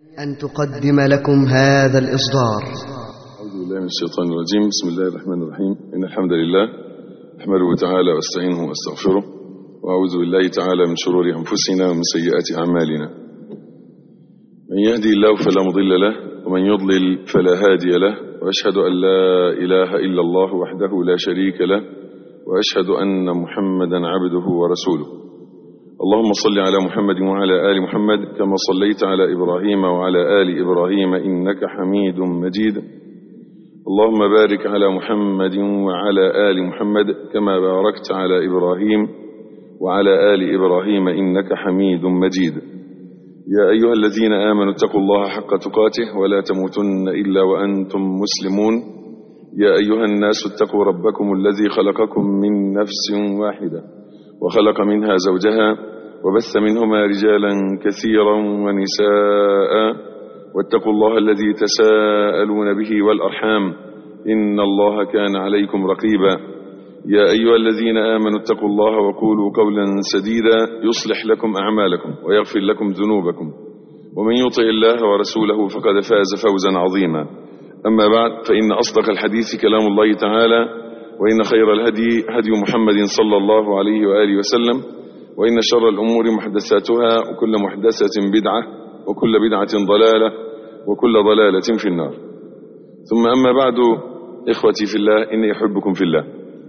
أن تقدم لكم هذا الإصدار أعوذ بالله من الشيطان الرجيم بسم الله الرحمن الرحيم إن الحمد لله أحمده تعالى واستعينه واستغفره وأعوذ بالله تعالى من شرور أنفسنا ومن سيئات أعمالنا من يهدي الله فلا مضل له ومن يضلل فلا هادي له وأشهد أن لا إله إلا الله وحده لا شريك له وأشهد أن محمدا عبده ورسوله اللهم صل على محمد وعلى آل محمد كما صليت على إبراهيم وعلى آل إبراهيم إنك حميد مجيد اللهم بارك على محمد وعلى آل محمد كما باركت على إبراهيم وعلى آل إبراهيم إنك حميد مجيد يا أيها الذين آمنوا اتقوا الله حق تقاته ولا تموتن إلا وأنتم مسلمون يا أيها الناس اتقوا ربكم الذي خلقكم من نفس واحدة وخلق منها زوجها وبث منهما رجالا كثيرا ونساء واتقوا الله الذي تساءلون به والأرحام إن الله كان عليكم رقيبا يا أيها الذين آمنوا اتقوا الله وقولوا قولا سديدا يصلح لكم أعمالكم ويغفر لكم ذنوبكم ومن يطع الله ورسوله فقد فاز فوزا عظيما أما بعد فإن أصدق الحديث كلام الله تعالى وإن خير الهدي هدي محمد صلى الله عليه وآله وسلم وإن شر الأمور محدثاتها وكل محدثة بدعة وكل بدعة ضلالة وكل ضلالة في النار ثم أما بعد إخوتي في الله إني أحبكم في الله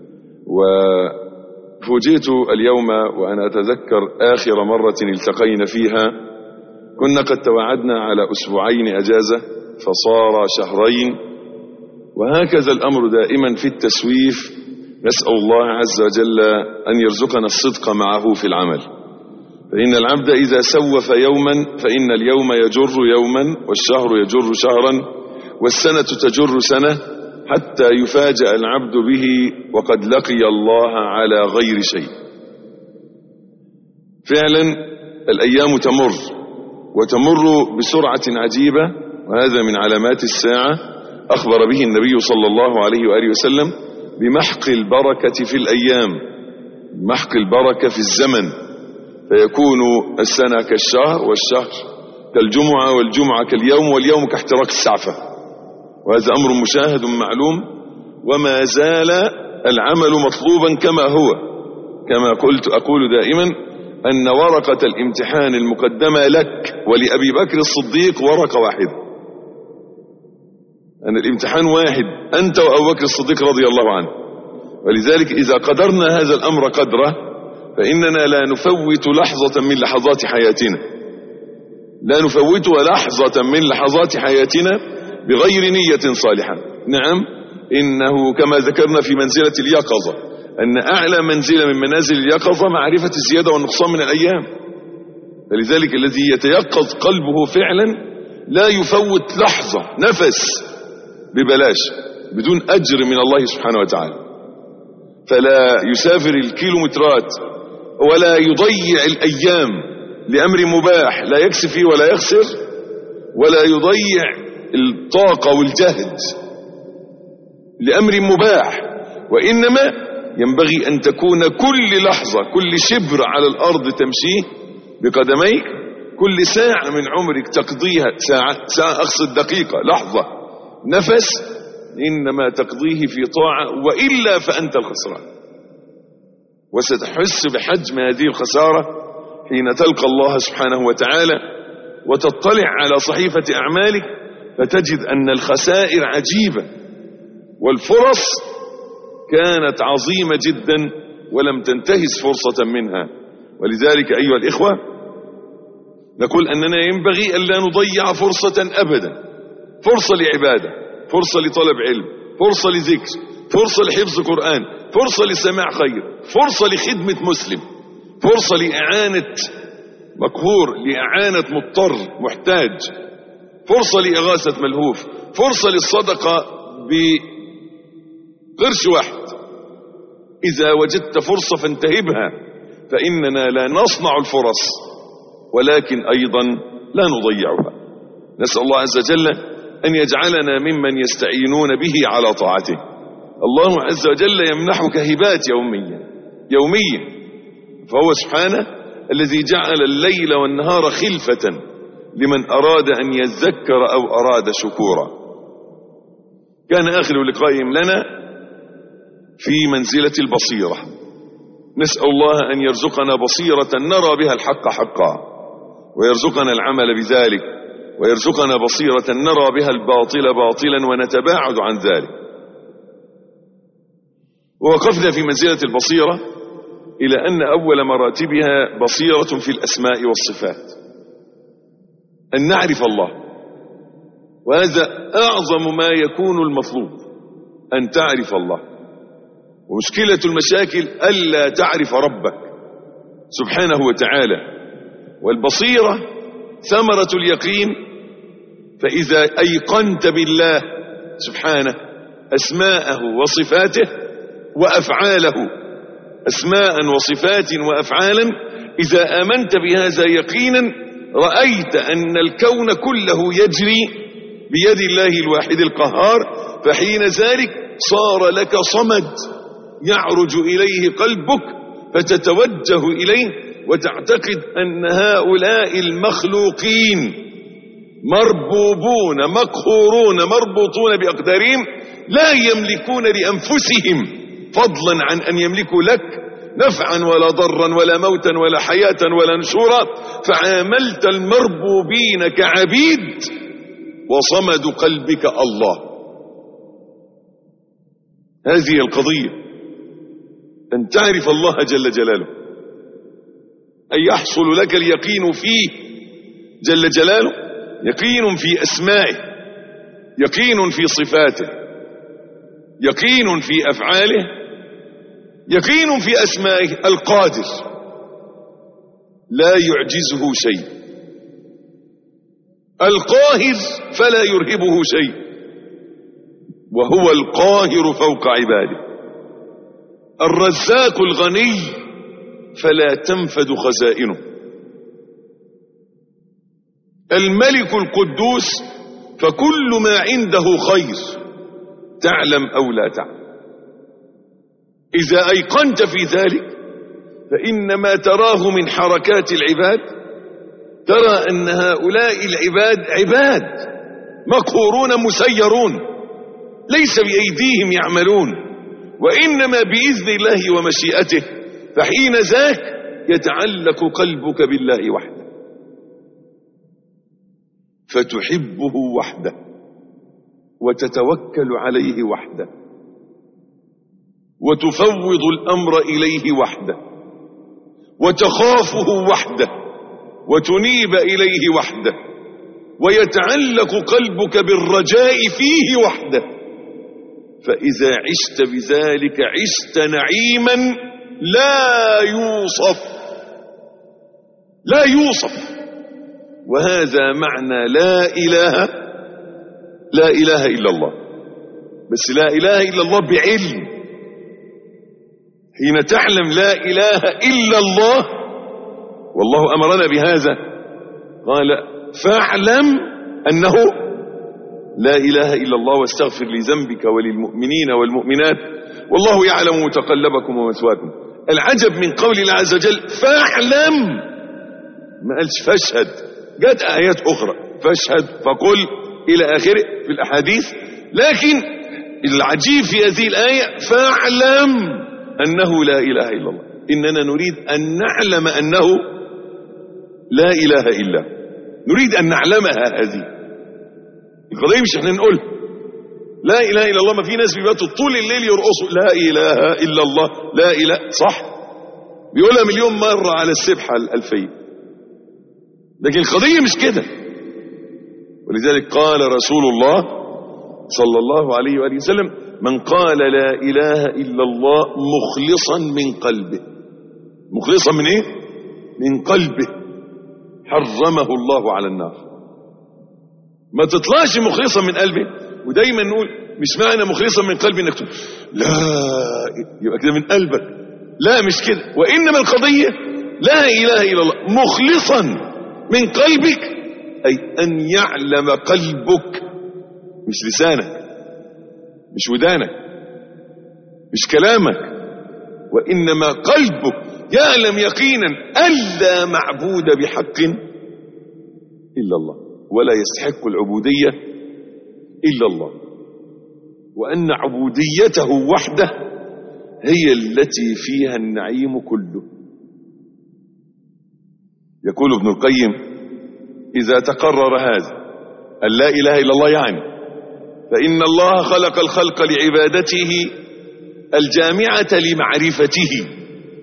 وفوجئت اليوم وأنا أتذكر آخر مرة التقينا فيها كنا قد توعدنا على أسبوعين أجازة فصار شهرين وهكذا الأمر دائما في التسويف نسأل الله عز وجل أن يرزقنا الصدق معه في العمل فإن العبد إذا سوف يوما فإن اليوم يجر يوما والشهر يجر شهرا والسنة تجر سنة حتى يفاجأ العبد به وقد لقي الله على غير شيء فعلا الأيام تمر وتمر بسرعة عجيبة وهذا من علامات الساعة أخبر به النبي صلى الله عليه وآله وسلم بمحق البركة في الأيام محق البركة في الزمن فيكون السنة كالشهر والشهر كالجمعة والجمعة كاليوم واليوم كاحتراق السعفة وهذا أمر مشاهد معلوم وما زال العمل مطلوبا كما هو كما قلت أقول دائما أن ورقة الامتحان المقدمة لك ولأبي بكر الصديق ورقة واحدة أن الامتحان واحد أنت وأبو بكر الصديق رضي الله عنه ولذلك إذا قدرنا هذا الأمر قدره فإننا لا نفوت لحظة من لحظات حياتنا لا نفوتها لحظة من لحظات حياتنا بغير نية صالحة نعم إنه كما ذكرنا في منزلة اليقظة أن أعلى منزلة من منازل اليقظة معرفة الزيادة والنقصان من الأيام فلذلك الذي يتيقظ قلبه فعلا لا يفوت لحظة نفس ببلاش بدون أجر من الله سبحانه وتعالى فلا يسافر الكيلومترات ولا يضيع الأيام لأمر مباح لا يكسب فيه ولا يخسر ولا يضيع الطاقة والجهد لأمر مباح وإنما ينبغي أن تكون كل لحظة كل شبر على الأرض تمشيه بقدميك كل ساعة من عمرك تقضيها ساعة, ساعة أقصد دقيقة لحظة نفس إنما تقضيه في طاعة وإلا فأنت الخسران وستحس بحجم هذه الخسارة حين تلقى الله سبحانه وتعالى وتطلع على صحيفة أعمالك فتجد أن الخسائر عجيبة والفرص كانت عظيمة جدا ولم تنتهز فرصة منها ولذلك أيها الإخوة نقول أننا ينبغي ألا نضيع فرصة أبدا فرصة لعبادة فرصة لطلب علم فرصة لذكر فرصة لحفظ قرآن فرصة لسماع خير فرصة لخدمة مسلم فرصة لإعانة مقهور لإعانة مضطر محتاج فرصة لإغاثة ملهوف فرصة للصدقة بقرش واحد إذا وجدت فرصة فانتهبها فإننا لا نصنع الفرص ولكن أيضا لا نضيعها نسأل الله عز وجل أن يجعلنا ممن يستعينون به على طاعته الله عز وجل يمنحك هبات يوميا يوميا فهو سبحانه الذي جعل الليل والنهار خلفة لمن أراد أن يذكر أو أراد شكورا كان آخر لقائهم لنا في منزلة البصيرة نسأل الله أن يرزقنا بصيرة نرى بها الحق حقا ويرزقنا العمل بذلك ويرزقنا بصيرة نرى بها الباطل باطلا ونتباعد عن ذلك ووقفنا في منزلة البصيرة إلى أن أول مراتبها بصيرة في الأسماء والصفات أن نعرف الله وهذا أعظم ما يكون المطلوب أن تعرف الله ومشكلة المشاكل ألا تعرف ربك سبحانه وتعالى والبصيرة ثمرة اليقين فإذا أيقنت بالله سبحانه أسماءه وصفاته وأفعاله أسماء وصفات وأفعالا إذا آمنت بهذا يقينا رأيت أن الكون كله يجري بيد الله الواحد القهار فحين ذلك صار لك صمد يعرج إليه قلبك فتتوجه إليه وتعتقد أن هؤلاء المخلوقين مربوبون مقهورون مربوطون بأقدارهم لا يملكون لأنفسهم فضلا عن أن يملكوا لك نفعا ولا ضرا ولا موتا ولا حياة ولا نشورا فعاملت المربوبين كعبيد وصمد قلبك الله هذه القضية أن تعرف الله جل جلاله أن يحصل لك اليقين فيه جل جلاله يقين في أسمائه يقين في صفاته يقين في أفعاله يقين في أسمائه القادر لا يعجزه شيء القاهر فلا يرهبه شيء وهو القاهر فوق عباده الرزاق الغني فلا تنفد خزائنه الملك القدوس فكل ما عنده خير تعلم أو لا تعلم إذا أيقنت في ذلك فإن ما تراه من حركات العباد ترى أن هؤلاء العباد عباد مقهورون مسيرون ليس بأيديهم يعملون وإنما بإذن الله ومشيئته فحين ذاك يتعلق قلبك بالله وحده فتحبه وحده وتتوكل عليه وحده وتفوض الأمر إليه وحده وتخافه وحده وتنيب إليه وحده ويتعلق قلبك بالرجاء فيه وحده فإذا عشت بذلك عشت نعيما لا يوصف لا يوصف وهذا معنى لا إله لا إله إلا الله بس لا إله إلا الله بعلم حين تعلم لا إله إلا الله والله أمرنا بهذا قال فاعلم أنه لا إله إلا الله واستغفر لذنبك وللمؤمنين والمؤمنات والله يعلم متقلبكم ومثواكم العجب من قول الله عز وجل فاعلم ما قالش فاشهد جاءت آيات أخرى فاشهد فقل إلى آخره في الأحاديث لكن العجيب في هذه الآية فاعلم أنه لا إله إلا الله إننا نريد أن نعلم أنه لا إله إلا نريد أن نعلمها هذه القضية مش احنا نقول لا إله إلا الله ما في ناس بيباتوا طول الليل يرقصوا لا إله إلا الله لا إله صح بيقولها مليون مرة على السبحة الألفية لكن القضية مش كده ولذلك قال رسول الله صلى الله عليه وآله وسلم من قال لا إله إلا الله مخلصا من قلبه مخلصا من إيه؟ من قلبه حرمه الله على النار ما تطلعش مخلصا من قلبه ودايما نقول مش معنى مخلصا من قلبي انك تقول لا يبقى كده من قلبك لا مش كده وانما القضيه لا اله الا الله مخلصا من قلبك اي ان يعلم قلبك مش لسانك مش ودانك مش كلامك وانما قلبك يعلم يقينا الا معبود بحق إلا الله ولا يستحق العبودية إلا الله وأن عبوديته وحده هي التي فيها النعيم كله يقول ابن القيم إذا تقرر هذا أن لا إله إلا الله يعني فإن الله خلق الخلق لعبادته الجامعة لمعرفته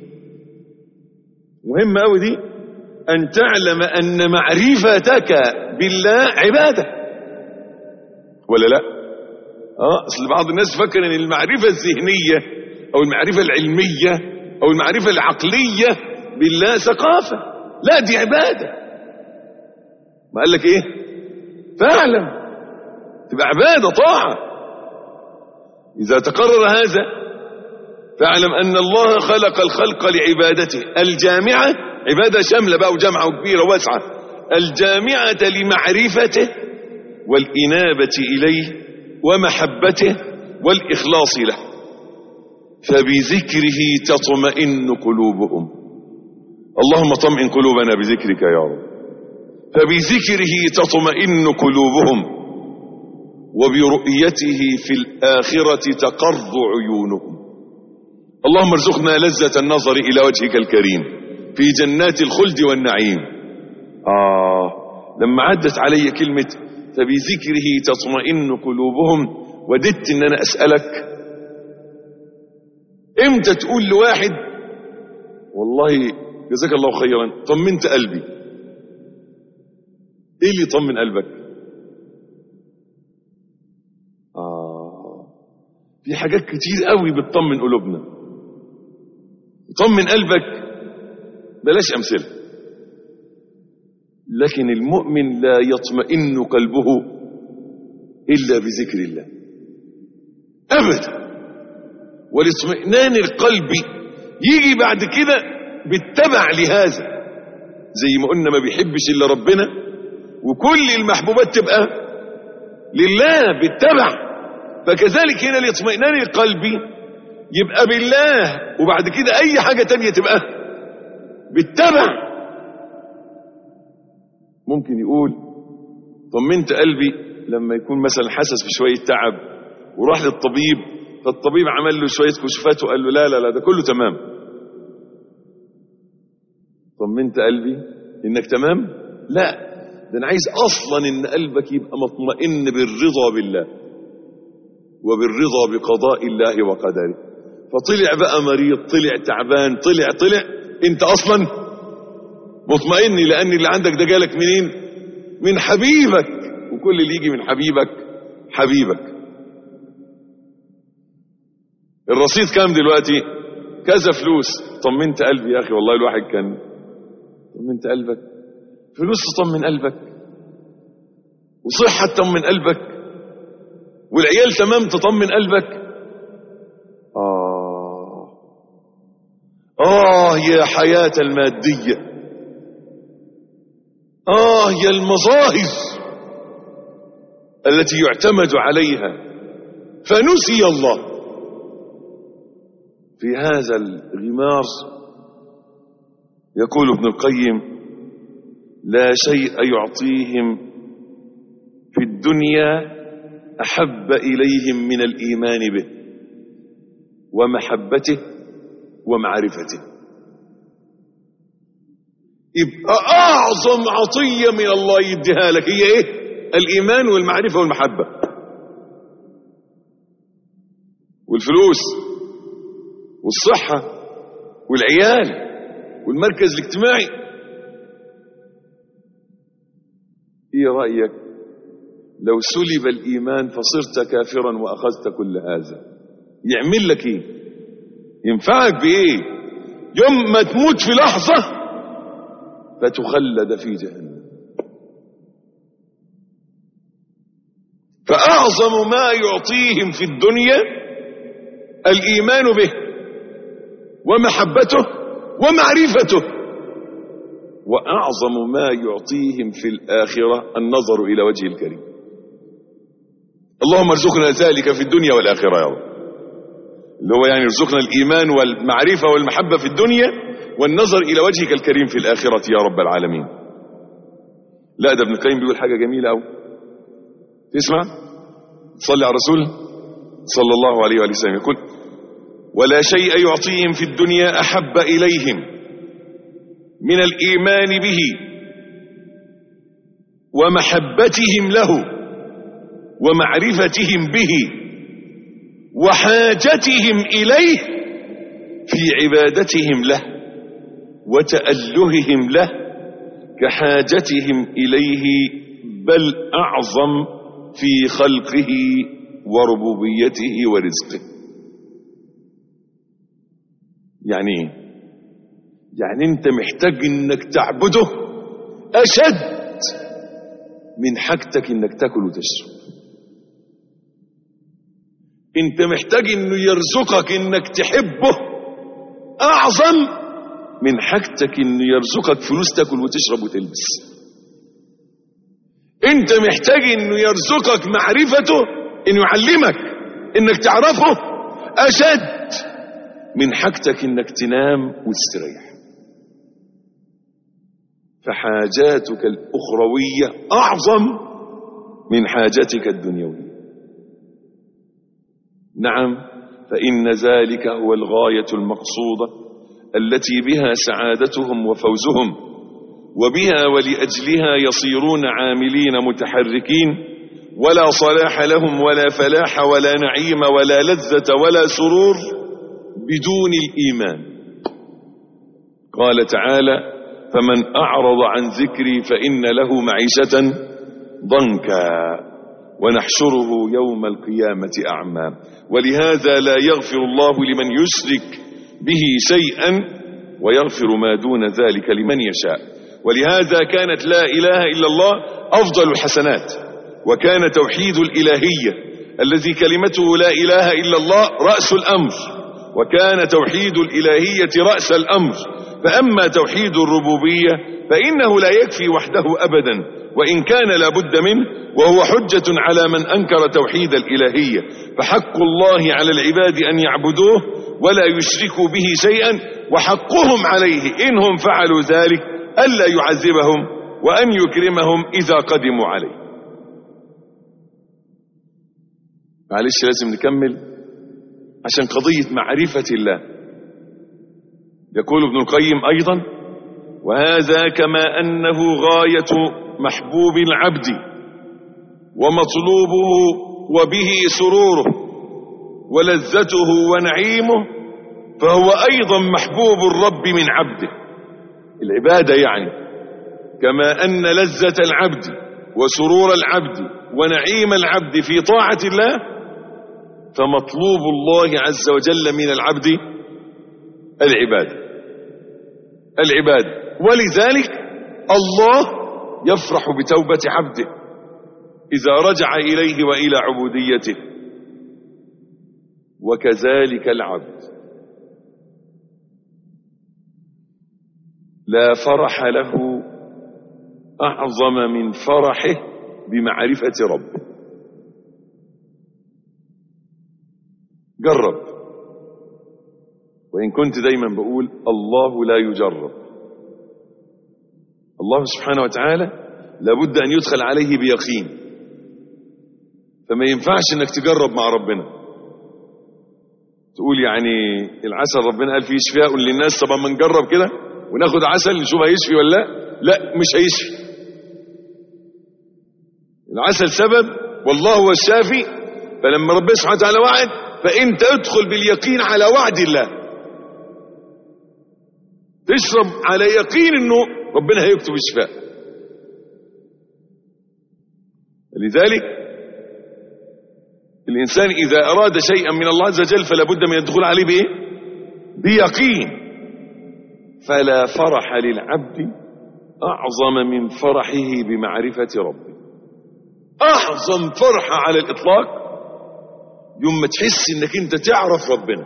مهم أوي دي أن تعلم أن معرفتك بالله عبادة ولا لا اه اصل بعض الناس فكر ان المعرفة الذهنية او المعرفة العلمية او المعرفة العقلية بالله ثقافة لا دي عبادة ما قال لك ايه فاعلم تبقى عبادة طاعة اذا تقرر هذا فاعلم ان الله خلق الخلق لعبادته الجامعة عبادة شاملة بقى وجامعة وكبيرة واسعة الجامعة لمعرفته والإنابة إليه ومحبته والإخلاص له فبذكره تطمئن قلوبهم اللهم طمئن قلوبنا بذكرك يا رب فبذكره تطمئن قلوبهم وبرؤيته في الآخرة تقر عيونهم اللهم ارزقنا لذة النظر إلى وجهك الكريم في جنات الخلد والنعيم آه لما عدت علي كلمة فبذكره تطمئن قلوبهم وددت ان انا اسألك امتى تقول لواحد والله جزاك الله خيرا طمنت قلبي ايه اللي يطمن قلبك آه في حاجات كتير قوي بتطمن قلوبنا طمن قلبك بلاش امثله لكن المؤمن لا يطمئن قلبه إلا بذكر الله أبدا والاطمئنان القلب يجي بعد كده بالتبع لهذا زي ما قلنا ما بيحبش إلا ربنا وكل المحبوبات تبقى لله بالتبع فكذلك هنا الاطمئنان القلبي يبقى بالله وبعد كده أي حاجة تانية تبقى بالتبع ممكن يقول طمنت قلبي لما يكون مثلا حاسس بشوية تعب وراح للطبيب فالطبيب عمل له شوية كشوفات وقال له لا لا لا ده كله تمام طمنت قلبي انك تمام لا ده انا عايز اصلا ان قلبك يبقى مطمئن بالرضا بالله وبالرضا بقضاء الله وقدره فطلع بقى مريض طلع تعبان طلع طلع انت اصلا مطمئن لان اللي عندك ده جالك منين من حبيبك وكل اللي يجي من حبيبك حبيبك الرصيد كام دلوقتي كذا فلوس طمنت قلبي يا اخي والله الواحد كان طمنت قلبك فلوس تطمن قلبك وصحة تطمن قلبك والعيال تمام تطمن قلبك آه آه يا حياة المادية آه يا المظاهر التي يعتمد عليها فنسي الله في هذا الغمار يقول ابن القيم لا شيء يعطيهم في الدنيا أحب إليهم من الإيمان به ومحبته ومعرفته يبقى أعظم عطية من الله يديها لك هي إيه الإيمان والمعرفة والمحبة والفلوس والصحة والعيال والمركز الاجتماعي ايه رأيك لو سلب الإيمان فصرت كافرا وأخذت كل هذا يعمل لك ايه ينفعك بايه يوم ما تموت في لحظة فتخلد في جهنم فأعظم ما يعطيهم في الدنيا الإيمان به ومحبته ومعرفته وأعظم ما يعطيهم في الآخرة النظر إلى وجه الكريم اللهم ارزقنا ذلك في الدنيا والآخرة يا رب اللي هو يعني ارزقنا الإيمان والمعرفة والمحبة في الدنيا والنظر إلى وجهك الكريم في الآخرة يا رب العالمين لا ده ابن القيم بيقول حاجة جميلة أوي تسمع صلي على الرسول صلى الله عليه وآله وسلم يقول ولا شيء يعطيهم في الدنيا أحب إليهم من الإيمان به ومحبتهم له ومعرفتهم به وحاجتهم إليه في عبادتهم له وتألههم له كحاجتهم إليه بل أعظم في خلقه وربوبيته ورزقه يعني ايه يعني انت محتاج انك تعبده اشد من حاجتك انك تاكل وتشرب انت محتاج انه يرزقك انك تحبه اعظم من حاجتك انه يرزقك فلوس تاكل وتشرب وتلبس انت محتاج انه يرزقك معرفته انه يعلمك انك تعرفه اشد من حاجتك انك تنام وتستريح فحاجاتك الاخرويه اعظم من حاجتك الدنيويه نعم فان ذلك هو الغايه المقصوده التي بها سعادتهم وفوزهم وبها ولاجلها يصيرون عاملين متحركين ولا صلاح لهم ولا فلاح ولا نعيم ولا لذه ولا سرور بدون الايمان قال تعالى فمن اعرض عن ذكري فان له معيشه ضنكا ونحشره يوم القيامه اعمى ولهذا لا يغفر الله لمن يشرك به شيئا ويغفر ما دون ذلك لمن يشاء ولهذا كانت لا اله الا الله افضل الحسنات وكان توحيد الالهيه الذي كلمته لا اله الا الله راس الامر وكان توحيد الالهيه راس الامر فاما توحيد الربوبيه فانه لا يكفي وحده ابدا وان كان لابد منه وهو حجه على من انكر توحيد الالهيه فحق الله على العباد ان يعبدوه ولا يشركوا به شيئا وحقهم عليه انهم فعلوا ذلك الا يعذبهم وان يكرمهم اذا قدموا عليه معلش لازم نكمل عشان قضيه معرفه الله يقول ابن القيم ايضا وهذا كما انه غايه محبوب العبد ومطلوبه وبه سروره ولذته ونعيمه فهو ايضا محبوب الرب من عبده العباده يعني كما ان لذه العبد وسرور العبد ونعيم العبد في طاعه الله فمطلوب الله عز وجل من العبد العباده العباده ولذلك الله يفرح بتوبه عبده اذا رجع اليه والى عبوديته وكذلك العبد لا فرح له اعظم من فرحه بمعرفه ربه جرب وان كنت دايما بقول الله لا يجرب الله سبحانه وتعالى لابد ان يدخل عليه بيقين فما ينفعش انك تجرب مع ربنا تقول يعني العسل ربنا قال فيه شفاء للناس طب ما نجرب كده وناخد عسل نشوف هيشفي ولا لا لا مش هيشفي العسل سبب والله هو الشافي فلما ربنا سبحانه وتعالى وعد فانت ادخل باليقين على وعد الله تشرب على يقين انه ربنا هيكتب الشفاء لذلك الإنسان إذا أراد شيئا من الله عز وجل فلا بد من الدخول عليه بإيه؟ بيقين فلا فرح للعبد أعظم من فرحه بمعرفة ربه أعظم فرحة على الإطلاق يوم ما تحس إنك أنت تعرف ربنا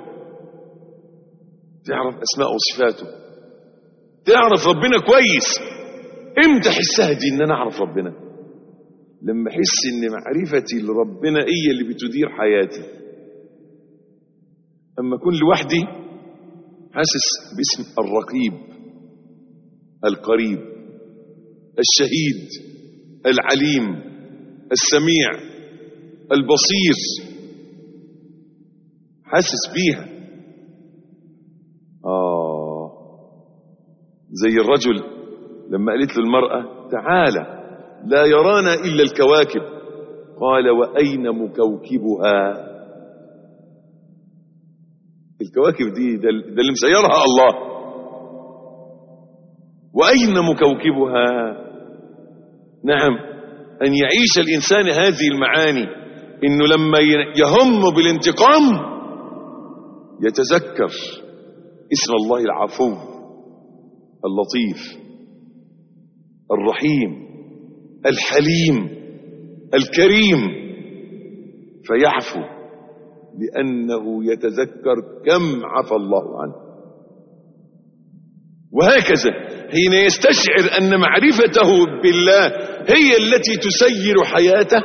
تعرف أسماء وصفاته تعرف ربنا كويس امتى احسها دي ان انا اعرف ربنا لما احس ان معرفتي لربنا هي اللي بتدير حياتي اما اكون لوحدي حاسس باسم الرقيب القريب الشهيد العليم السميع البصير حاسس بيها آه زي الرجل لما قالت له المرأة تعالى لا يرانا إلا الكواكب قال وأين مكوكبها الكواكب دي ده ده اللي مسيرها الله وأين مكوكبها نعم أن يعيش الإنسان هذه المعاني إنه لما يهم بالانتقام يتذكر اسم الله العفو اللطيف الرحيم الحليم الكريم فيعفو لأنه يتذكر كم عفى الله عنه وهكذا حين يستشعر أن معرفته بالله هي التي تسير حياته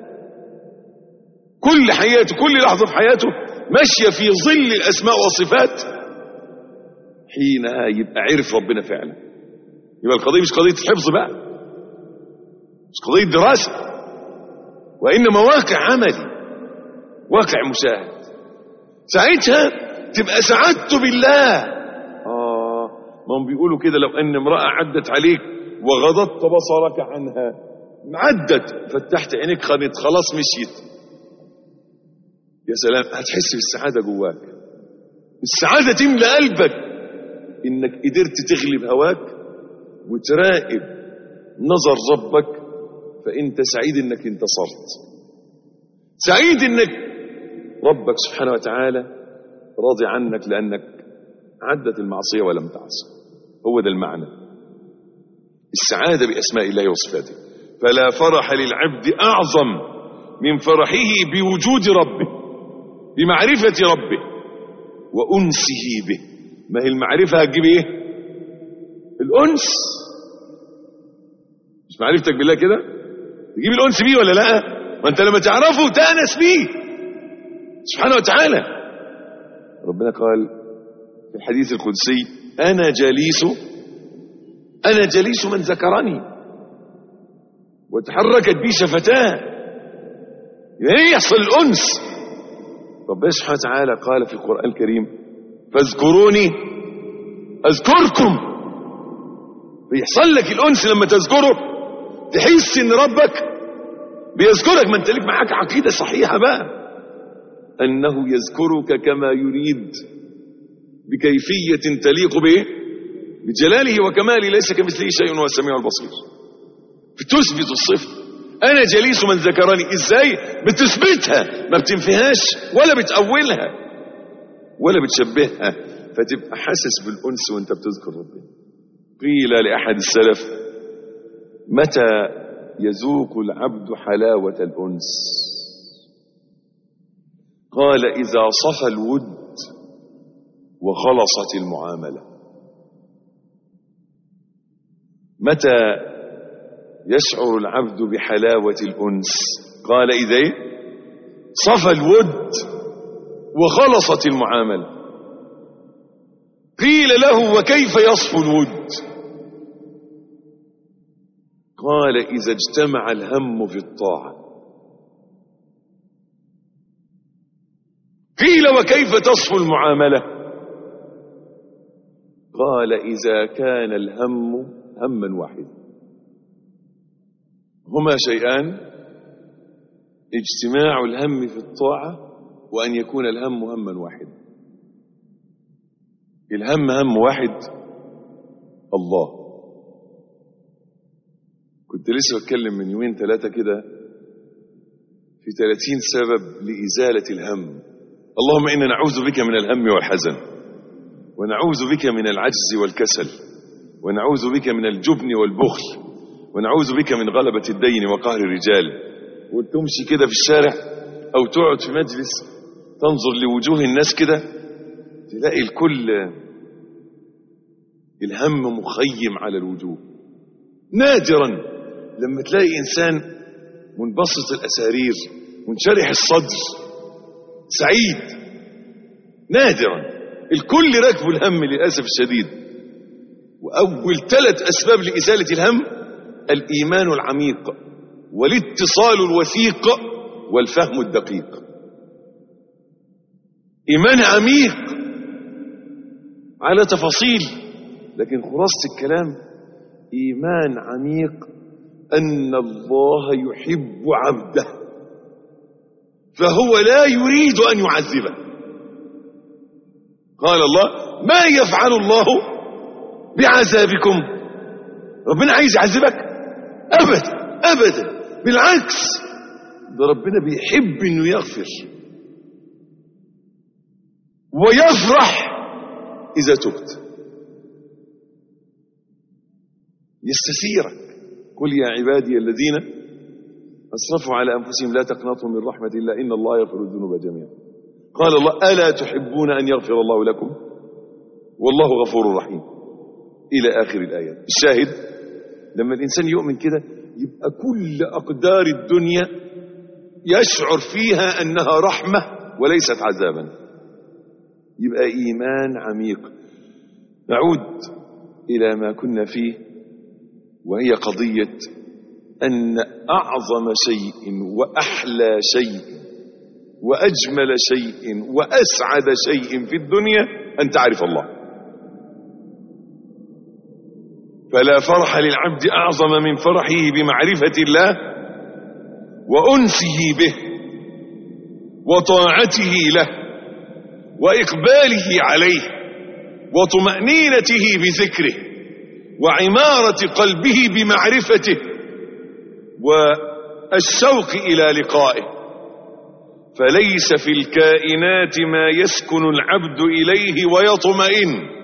كل حياته كل لحظة في حياته ماشية في ظل الأسماء والصفات حينها يبقى عرف ربنا فعلا يبقى القضية مش قضية حفظ بقى مش قضية دراسة وإنما واقع عملي واقع مشاهد ساعتها تبقى سعادته بالله آه ما هم بيقولوا كده لو أن امرأة عدت عليك وغضضت بصرك عنها عدت فتحت عينيك خانت خلاص مشيت يا سلام هتحس بالسعادة جواك السعادة تملى قلبك انك قدرت تغلب هواك وتراقب نظر ربك فانت سعيد انك انتصرت سعيد انك ربك سبحانه وتعالى راضي عنك لانك عدت المعصية ولم تعصي هو ده المعنى السعادة بأسماء الله وصفاته فلا فرح للعبد أعظم من فرحه بوجود ربه بمعرفة ربه وأنسه به ما هي المعرفة هتجيب ايه الأنس مش معرفتك بالله كده تجيب الأنس بيه ولا لا ما انت لما تعرفه تأنس بيه سبحانه وتعالى ربنا قال في الحديث القدسي أنا جليس أنا جليس من ذكرني وتحركت بي شفتاه يعني يحصل الأنس ربنا سبحانه وتعالى قال في القرآن الكريم فاذكروني أذكركم بيحصل لك الأنس لما تذكره تحس إن ربك بيذكرك ما أنت ليك معاك عقيدة صحيحة بقى أنه يذكرك كما يريد بكيفية تليق به بجلاله وكماله ليس كمثله شيء وهو السميع البصير بتثبت الصفة أنا جليس من ذكرني إزاي بتثبتها ما بتنفيهاش ولا بتأولها ولا بتشبهها فتبقى حاسس بالأنس وانت بتذكر ربنا قيل لأحد السلف متى يذوق العبد حلاوة الأنس قال إذا صفى الود وخلصت المعاملة متى يشعر العبد بحلاوة الأنس قال إذا إيه؟ صفى الود وخلصت المعاملة قيل له وكيف يصفو الود قال إذا اجتمع الهم في الطاعة قيل وكيف تصفو المعاملة قال إذا كان الهم هما واحدا هما شيئان اجتماع الهم في الطاعة وأن يكون الهم هما واحدا الهم هم واحد الله كنت لسه بتكلم من يومين ثلاثة كده في ثلاثين سبب لإزالة الهم اللهم إنا نعوذ بك من الهم والحزن ونعوذ بك من العجز والكسل ونعوذ بك من الجبن والبخل ونعوذ بك من غلبة الدين وقهر الرجال وتمشي كده في الشارع أو تقعد في مجلس تنظر لوجوه الناس كده تلاقي الكل الهم مخيم على الوجوه نادرا لما تلاقي إنسان منبسط الأسارير منشرح الصدر سعيد نادرا الكل راكب الهم للأسف الشديد وأول ثلاث أسباب لإزالة الهم الإيمان العميق والاتصال الوثيق والفهم الدقيق إيمان عميق على تفاصيل لكن خلاصة الكلام إيمان عميق أن الله يحب عبده فهو لا يريد أن يعذبه قال الله ما يفعل الله بعذابكم ربنا عايز يعذبك أبدا أبدا بالعكس ده ربنا بيحب انه يغفر ويفرح اذا تبت يستسيرك قل يا عبادي الذين اسرفوا على انفسهم لا تقنطوا من رحمه الله ان الله يغفر الذنوب جميعا قال الله الا تحبون ان يغفر الله لكم والله غفور رحيم الى اخر الايات الشاهد لما الانسان يؤمن كده يبقى كل اقدار الدنيا يشعر فيها انها رحمه وليست عذابا يبقى ايمان عميق نعود الى ما كنا فيه وهي قضيه ان اعظم شيء واحلى شيء واجمل شيء واسعد شيء في الدنيا ان تعرف الله فلا فرح للعبد اعظم من فرحه بمعرفه الله وانسه به وطاعته له واقباله عليه وطمانينته بذكره وعماره قلبه بمعرفته والشوق الى لقائه فليس في الكائنات ما يسكن العبد اليه ويطمئن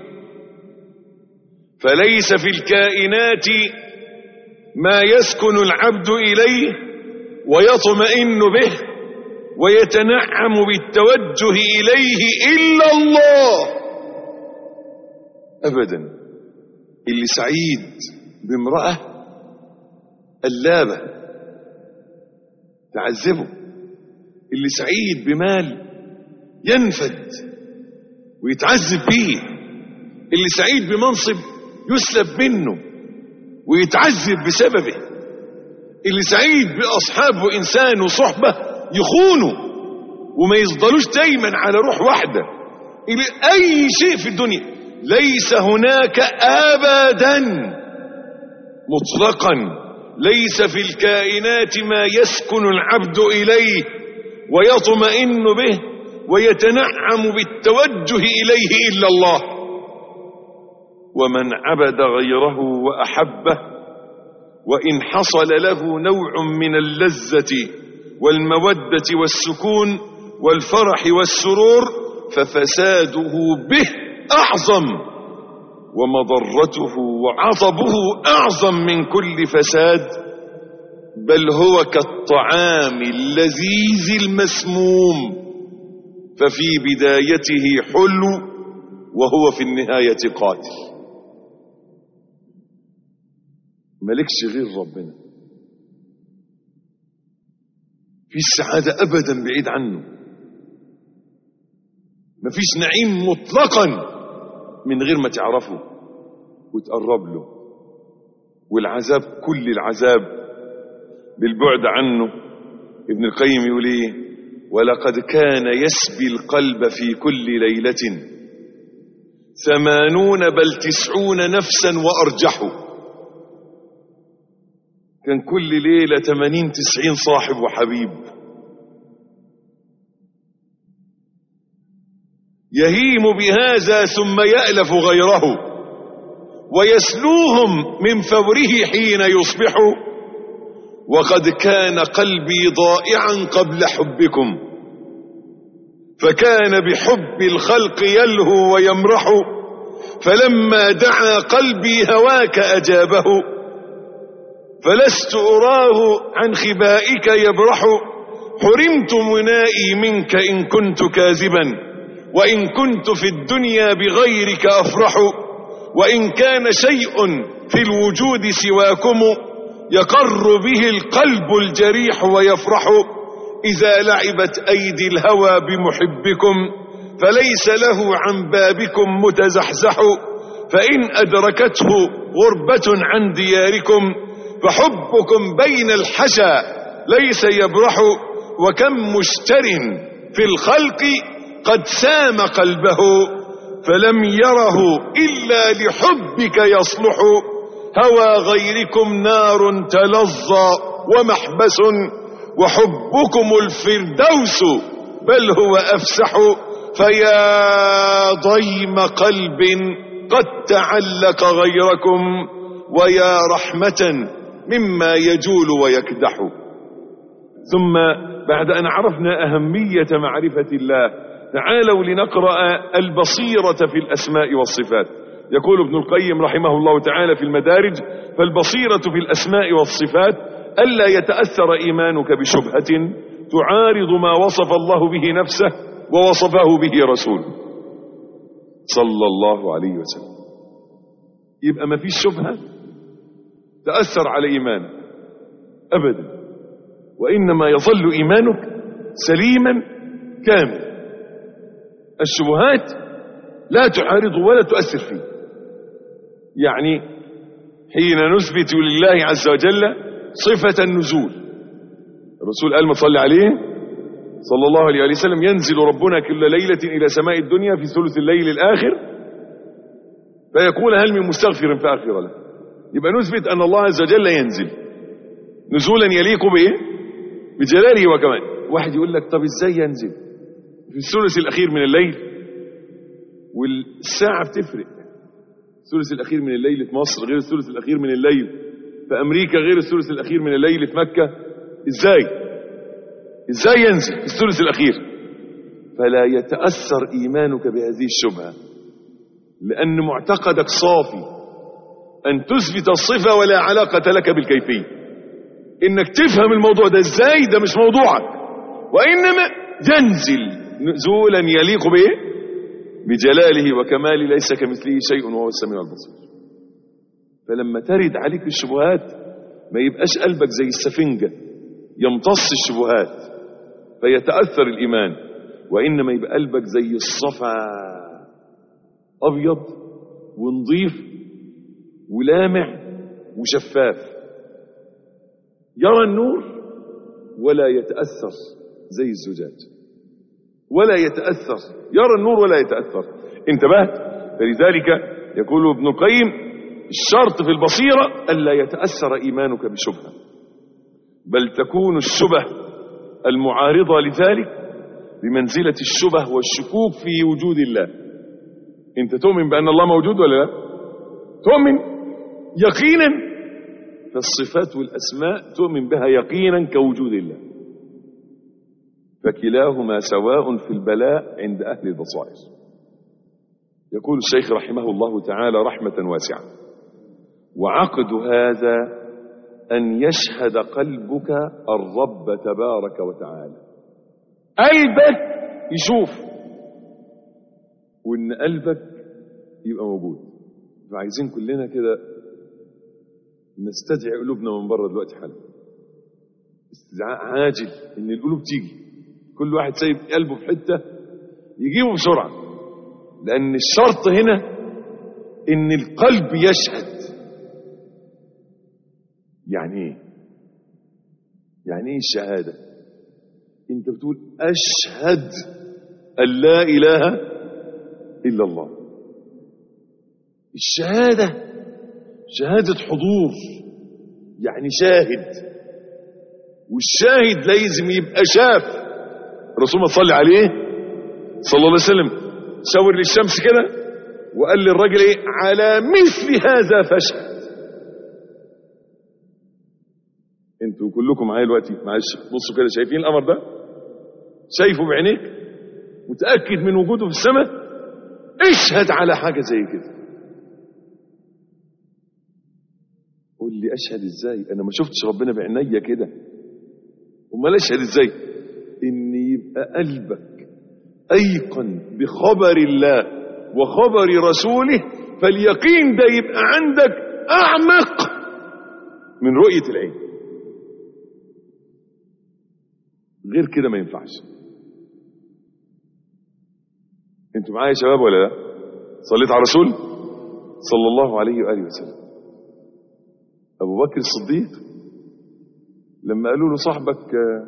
فليس في الكائنات ما يسكن العبد اليه ويطمئن به ويتنعم بالتوجه اليه الا الله ابدا اللي سعيد بامراه قلابه تعذبه اللي سعيد بمال ينفد ويتعذب به اللي سعيد بمنصب يسلب منه ويتعذب بسببه اللي سعيد بأصحاب وإنسان وصحبة يخونوا وما يفضلوش دايما على روح واحدة اللي أي شيء في الدنيا ليس هناك أبدا مطلقا ليس في الكائنات ما يسكن العبد إليه ويطمئن به ويتنعم بالتوجه إليه إلا الله ومن عبد غيره وأحبه وإن حصل له نوع من اللذة والمودة والسكون والفرح والسرور ففساده به أعظم ومضرته وعطبه أعظم من كل فساد بل هو كالطعام اللذيذ المسموم ففي بدايته حلو وهو في النهاية قاتل ملكش غير ربنا في السعادة أبدا بعيد عنه مفيش نعيم مطلقا من غير ما تعرفه وتقرب له والعذاب كل العذاب بالبعد عنه ابن القيم يقول ايه ولقد كان يسبي القلب في كل ليلة ثمانون بل تسعون نفسا وأرجحوا كان كل ليلة تمانين تسعين صاحب وحبيب يهيم بهذا ثم يألف غيره ويسلوهم من فوره حين يصبح وقد كان قلبي ضائعا قبل حبكم فكان بحب الخلق يلهو ويمرح فلما دعا قلبي هواك أجابه فلست أراه عن خبائك يبرح حرمت منائي منك إن كنت كاذبا وإن كنت في الدنيا بغيرك أفرح وإن كان شيء في الوجود سواكم يقر به القلب الجريح ويفرح إذا لعبت أيدي الهوى بمحبكم فليس له عن بابكم متزحزح فإن أدركته غربة عن دياركم فحبكم بين الحشا ليس يبرح وكم مشتر في الخلق قد سام قلبه فلم يره إلا لحبك يصلح هوى غيركم نار تلظى ومحبس وحبكم الفردوس بل هو أفسح فيا ضيم قلب قد تعلق غيركم ويا رحمة مما يجول ويكدح ثم بعد أن عرفنا أهمية معرفة الله تعالوا لنقرأ البصيرة في الأسماء والصفات يقول ابن القيم رحمه الله تعالى في المدارج فالبصيرة في الأسماء والصفات ألا يتأثر إيمانك بشبهة تعارض ما وصف الله به نفسه ووصفه به رسوله صلى الله عليه وسلم يبقى ما فيش شبهة تأثر على إيمانك أبدا وإنما يظل إيمانك سليما كاملا الشبهات لا تعارض ولا تؤثر فيه يعني حين نثبت لله عز وجل صفة النزول الرسول قال ما صلي عليه صلى الله عليه وسلم ينزل ربنا كل ليلة إلى سماء الدنيا في ثلث الليل الآخر فيقول هل من مستغفر فأغفر له يبقى نثبت أن الله عز وجل ينزل نزولا يليق بإيه بجلاله وكماله واحد يقول لك طب ازاي ينزل في الثلث الأخير من الليل والساعة بتفرق الثلث الأخير من الليل في مصر غير الثلث الأخير من الليل في أمريكا غير الثلث الأخير من الليل في مكة إزاي إزاي ينزل في الثلث الأخير فلا يتأثر إيمانك بهذه الشبهة لأن معتقدك صافي أن تثبت الصفة ولا علاقة لك بالكيفية إنك تفهم الموضوع ده إزاي ده مش موضوعك وإنما ينزل نزولا يليق به بجلاله وكماله ليس كمثله شيء وهو السميع البصير فلما ترد عليك الشبهات ما يبقاش قلبك زي السفنجة يمتص الشبهات فيتأثر الإيمان وإنما يبقى قلبك زي الصفا أبيض ونظيف ولامع وشفاف يرى النور ولا يتأثر زي الزجاج ولا يتأثر يرى النور ولا يتأثر انتبهت فلذلك يقول ابن القيم الشرط في البصيرة ألا يتأثر إيمانك بشبهة بل تكون الشبه المعارضة لذلك بمنزلة الشبه والشكوك في وجود الله انت تؤمن بأن الله موجود ولا لا تؤمن يقينا فالصفات والأسماء تؤمن بها يقينا كوجود الله فكلاهما سواء في البلاء عند أهل البصائر يقول الشيخ رحمه الله تعالى رحمة واسعة وعقد هذا أن يشهد قلبك الرب تبارك وتعالى قلبك يشوف وإن قلبك يبقى موجود فعايزين كلنا كده نستدعي قلوبنا من بره دلوقتي حالا استدعاء عاجل ان القلوب تيجي كل واحد سايب قلبه في حته يجيبه بسرعه لان الشرط هنا ان القلب يشهد يعني ايه يعني ايه الشهاده انت بتقول اشهد ان لا اله الا الله الشهاده شهاده حضور يعني شاهد والشاهد لازم يبقى شاف الرسول ما صلي عليه صلى الله عليه وسلم شاور للشمس كده وقال للراجل ايه على مثل هذا فاشهد انتوا كلكم معايا دلوقتي معلش بصوا كده شايفين القمر ده شايفه بعينيك متاكد من وجوده في السماء اشهد على حاجه زي كده قول لي اشهد ازاي انا ما شفتش ربنا بعينيا كده امال اشهد ازاي ان يبقى قلبك ايقن بخبر الله وخبر رسوله فاليقين ده يبقى عندك اعمق من رؤيه العين غير كده ما ينفعش انتوا معايا يا شباب ولا لا صليت على رسول صلى الله عليه واله وسلم ابو بكر الصديق لما قالوا له صاحبك آه،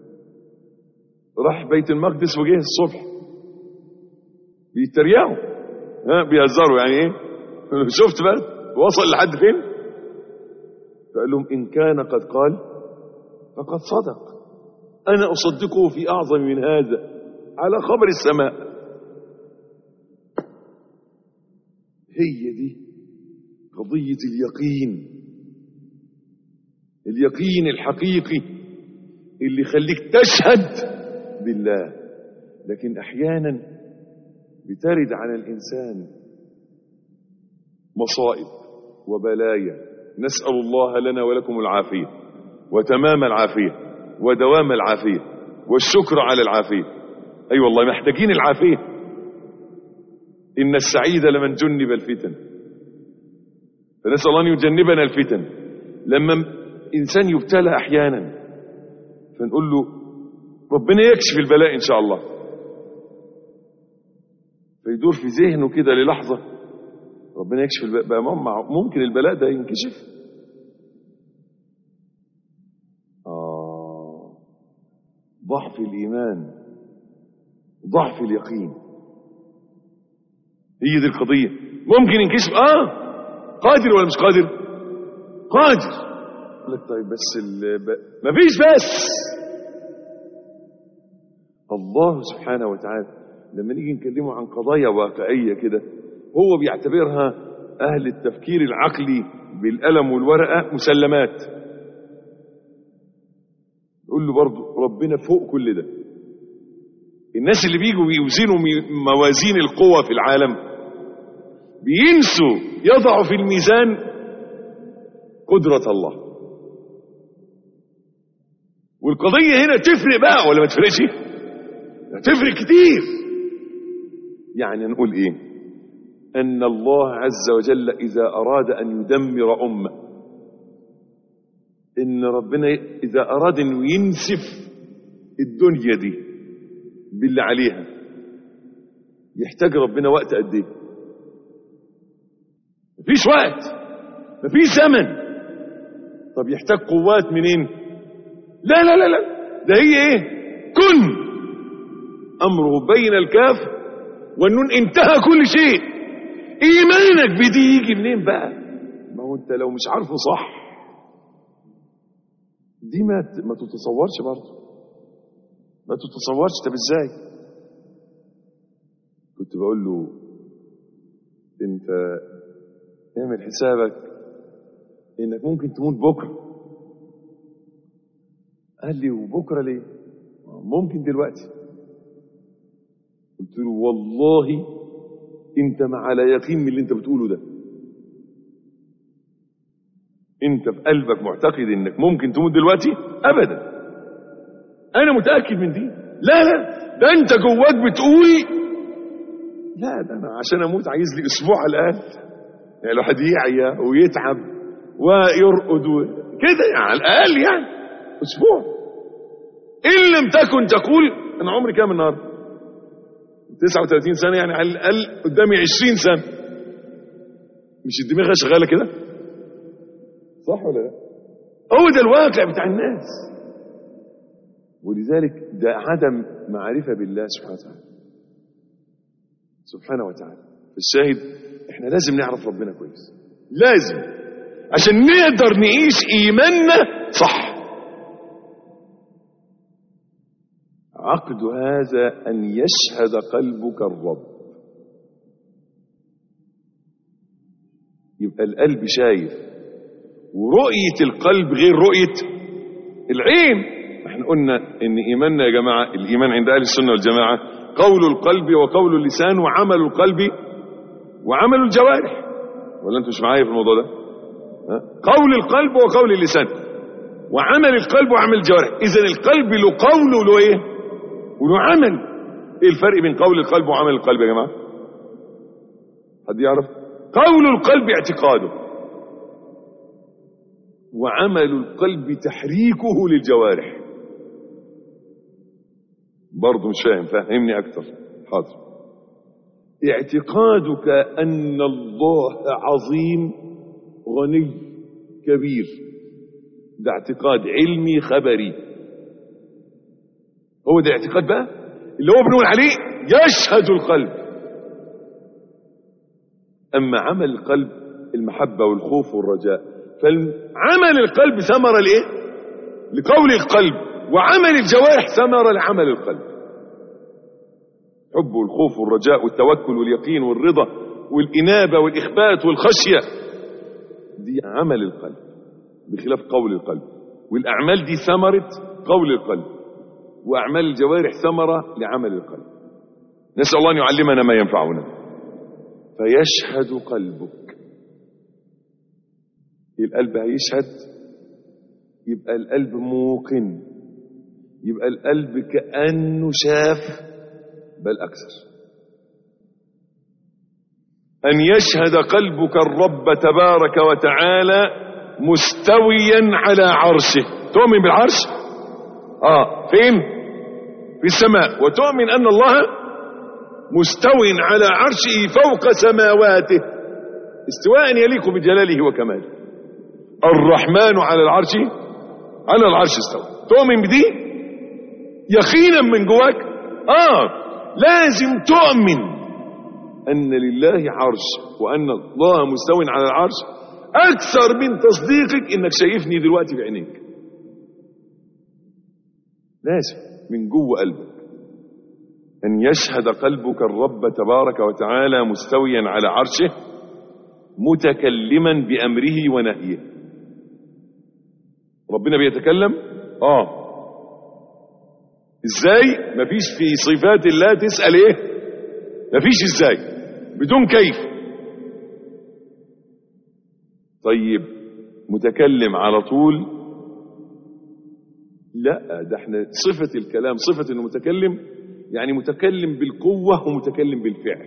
راح بيت المقدس وجه الصبح بيتريقوا ها بيهزروا يعني ايه شفت بقى وصل لحد فين فقال لهم ان كان قد قال فقد صدق انا اصدقه في اعظم من هذا على خبر السماء هي دي قضية اليقين اليقين الحقيقي اللي يخليك تشهد بالله لكن احيانا بترد على الانسان مصائب وبلايا نسال الله لنا ولكم العافيه وتمام العافيه ودوام العافيه والشكر على العافيه اي أيوة والله محتاجين العافيه ان السعيد لمن جنب الفتن فنسال الله ان يجنبنا الفتن لما انسان يبتلى احيانا فنقول له ربنا يكشف البلاء ان شاء الله فيدور في ذهنه كده للحظه ربنا يكشف البلاء بقى مم- ممكن البلاء ده ينكشف آه ضعف الإيمان ضعف اليقين هي دي القضية ممكن ينكشف آه قادر ولا مش قادر قادر يقول لك طيب بس ال... ب... مفيش بس الله سبحانه وتعالى لما نيجي نكلمه عن قضايا واقعية كده هو بيعتبرها أهل التفكير العقلي بالقلم والورقة مسلمات نقول له برضه ربنا فوق كل ده الناس اللي بيجوا بيوزنوا مي- موازين القوى في العالم بينسوا يضعوا في الميزان قدرة الله والقضية هنا تفرق بقى ولا ما تفرقش تفرق كتير يعني نقول ايه ان الله عز وجل اذا اراد ان يدمر امه ان ربنا اذا اراد انه ينسف الدنيا دي باللي عليها يحتاج ربنا وقت قد ايه مفيش وقت مفيش زمن طب يحتاج قوات منين لا لا لا لا ده هي ايه كن امره بين الكاف والنون انتهى كل شيء ايمانك بدي يجي منين بقى ما هو انت لو مش عارفه صح دي ما ت- ما تتصورش برضه ما تتصورش طب ازاي كنت بقول له انت اعمل حسابك انك ممكن تموت بكره قال لي وبكره ليه ممكن دلوقتي قلت له والله انت ما على يقين من اللي انت بتقوله ده انت في قلبك معتقد انك ممكن تموت دلوقتي ابدا انا متاكد من دي لا لا ده انت جواك بتقول لا ده انا عشان اموت عايز لي اسبوع على الاقل يعني الواحد يعيا ويتعب ويرقد و... كده يعني على الاقل يعني اسبوع ان لم تكن تقول انا عمري كام النهارده 39 سنه يعني على الاقل قدامي 20 سنه مش الدماغ شغاله كده صح ولا لا هو ده الواقع بتاع الناس ولذلك ده عدم معرفه بالله سبحانه وتعالى سبحانه وتعالى الشاهد احنا لازم نعرف ربنا كويس لازم عشان نقدر نعيش ايماننا صح عقد هذا ان يشهد قلبك الرب يبقى القلب شايف ورؤية القلب غير رؤية العين احنا قلنا ان ايماننا يا جماعة الايمان عند اهل السنة والجماعة قول القلب وقول اللسان وعمل القلب وعمل الجوارح ولا انتوا مش معايا في الموضوع ده ها؟ قول القلب وقول اللسان وعمل القلب وعمل الجوارح اذا القلب له قول وله ايه وله عمل ايه الفرق بين قول القلب وعمل القلب يا جماعه حد يعرف قول القلب اعتقاده وعمل القلب تحريكه للجوارح برضه مش فاهم فهمني اكتر حاضر اعتقادك ان الله عظيم غني كبير ده اعتقاد علمي خبري هو ده الاعتقاد بقى اللي هو بنقول عليه يشهد القلب أما عمل القلب المحبة والخوف والرجاء فعمل القلب ثمرة لإيه لقول القلب وعمل الجوارح ثمرة لعمل القلب حب والخوف والرجاء والتوكل واليقين والرضا والإنابة والإخبات والخشية دي عمل القلب بخلاف قول القلب والأعمال دي ثمرة قول القلب وأعمال الجوارح ثمرة لعمل القلب نسأل الله أن يعلمنا ما ينفعنا فيشهد قلبك القلب هيشهد يبقى القلب موقن يبقى القلب كأنه شاف بل أكثر أن يشهد قلبك الرب تبارك وتعالى مستويا على عرشه تؤمن بالعرش آه فين في السماء وتؤمن أن الله مستوي على عرشه فوق سماواته استواء يليق بجلاله وكماله الرحمن على العرش على العرش استوى تؤمن بدي يقينا من جواك اه لازم تؤمن ان لله عرش وان الله مستو على العرش اكثر من تصديقك انك شايفني دلوقتي بعينيك لازم من جوه قلبك أن يشهد قلبك الرب تبارك وتعالى مستويا على عرشه متكلما بأمره ونهيه ربنا بيتكلم آه ازاي مفيش في صفات الله تسأل ايه مفيش ازاي بدون كيف طيب متكلم على طول لا ده احنا صفة الكلام صفة انه متكلم يعني متكلم بالقوة ومتكلم بالفعل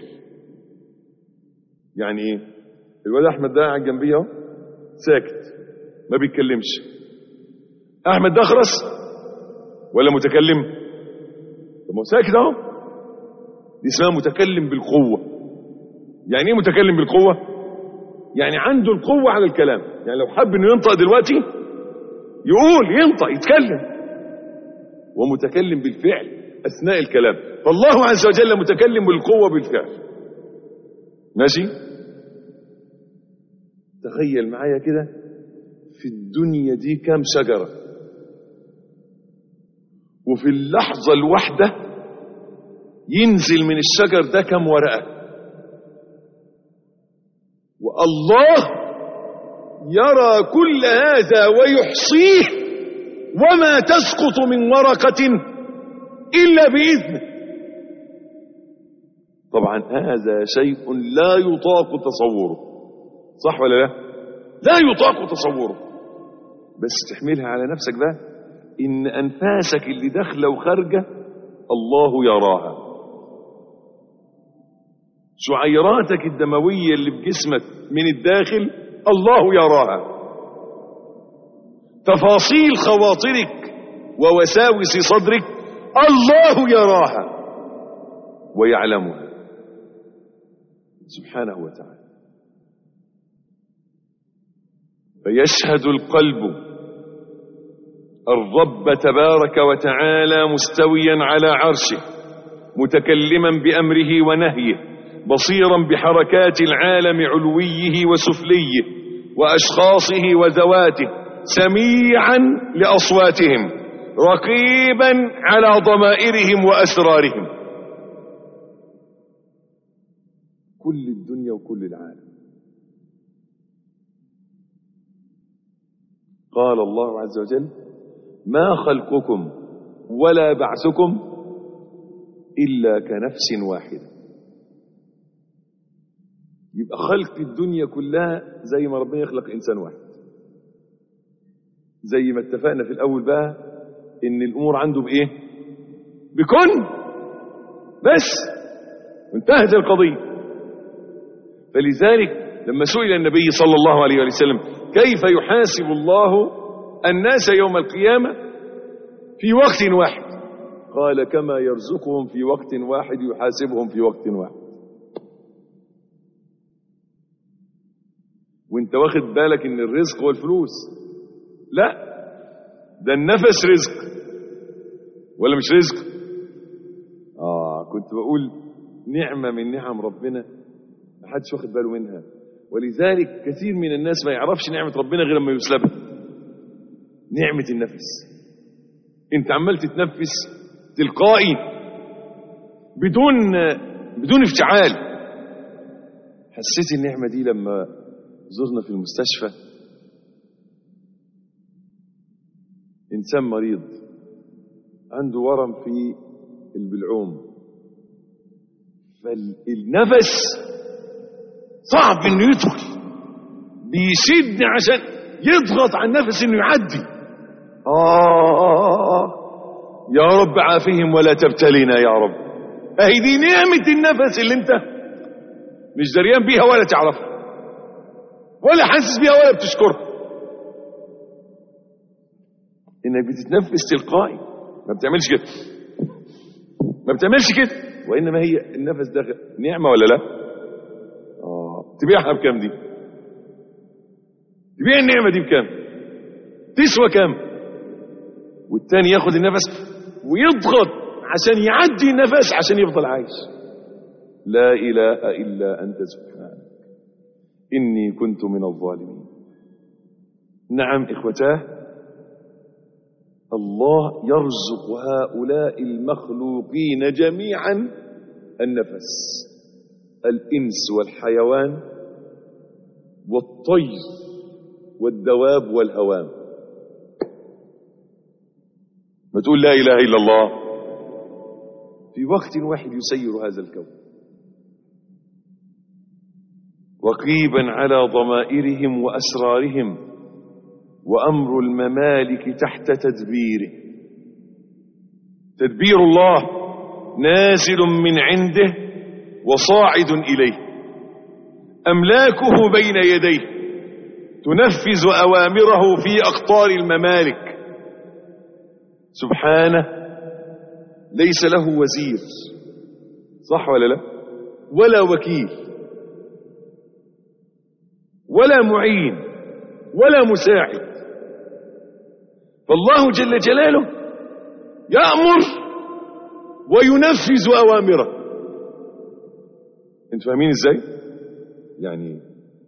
يعني ايه الواد احمد ده قاعد جنبي اهو ساكت ما بيتكلمش احمد ده اخرس ولا متكلم طب ما هو ساكت اهو دي اسمها متكلم بالقوة يعني ايه متكلم بالقوة يعني عنده القوة على الكلام يعني لو حب انه ينطق دلوقتي يقول ينطق يتكلم ومتكلم بالفعل اثناء الكلام فالله عز وجل متكلم بالقوة بالفعل ماشي تخيل معايا كده في الدنيا دي كام شجرة وفي اللحظة الواحدة ينزل من الشجر ده كم ورقة والله يرى كل هذا ويحصيه وما تسقط من ورقة إلا بإذنه طبعا هذا شيء لا يطاق تصوره صح ولا لا لا يطاق تصوره بس تحملها على نفسك بقى إن أنفاسك اللي داخلة وخارجة الله يراها شعيراتك الدموية اللي بجسمك من الداخل الله يراها تفاصيل خواطرك ووساوس صدرك الله يراها ويعلمها سبحانه وتعالى فيشهد القلب الرب تبارك وتعالى مستويا على عرشه متكلما بأمره ونهيه بصيرا بحركات العالم علويه وسفليه وأشخاصه وذواته سميعا لأصواتهم رقيبا على ضمائرهم وأسرارهم كل الدنيا وكل العالم قال الله عز وجل ما خلقكم ولا بعثكم إلا كنفس واحدة يبقى خلق الدنيا كلها زي ما ربنا يخلق إنسان واحد زي ما اتفقنا في الأول بقى إن الأمور عنده بإيه بكن بس وانتهت القضية فلذلك لما سئل النبي صلى الله عليه وسلم كيف يحاسب الله الناس يوم القيامة في وقت واحد قال كما يرزقهم في وقت واحد يحاسبهم في وقت واحد وانت واخد بالك ان الرزق هو الفلوس لا ده النفس رزق ولا مش رزق اه كنت بقول نعمة من نعم ربنا ما حدش واخد باله منها ولذلك كثير من الناس ما يعرفش نعمة ربنا غير لما يسلبها نعمة النفس انت عمال تتنفس تلقائي بدون بدون افتعال حسيت النعمة دي لما زرنا في المستشفى إنسان مريض عنده ورم في البلعوم فالنفس صعب انه يدخل بيشد عشان يضغط على النفس انه يعدي آه يا رب عافهم ولا تبتلينا يا رب اهي دي نعمة النفس اللي انت مش دريان بيها ولا تعرفها ولا حاسس بيها ولا بتشكرها انك بتتنفس تلقائي ما بتعملش كده ما بتعملش كده وانما هي النفس ده نعمه ولا لا اه تبيعها بكام دي تبيع النعمه دي بكام تسوى كام والتاني ياخد النفس ويضغط عشان يعدي النفس عشان يفضل عايش لا اله الا انت سبحانك اني كنت من الظالمين نعم اخوتاه الله يرزق هؤلاء المخلوقين جميعا النفس الإنس والحيوان والطير والدواب والهوام ما تقول لا إله إلا الله في وقت واحد يسير هذا الكون رقيبا على ضمائرهم وأسرارهم وأمر الممالك تحت تدبيره تدبير الله نازل من عنده وصاعد إليه أملاكه بين يديه تنفذ أوامره في أقطار الممالك سبحانه ليس له وزير صح ولا لا ولا وكيل ولا معين ولا مساعد فالله جل جلاله يأمر وينفذ أوامره انت فاهمين ازاي يعني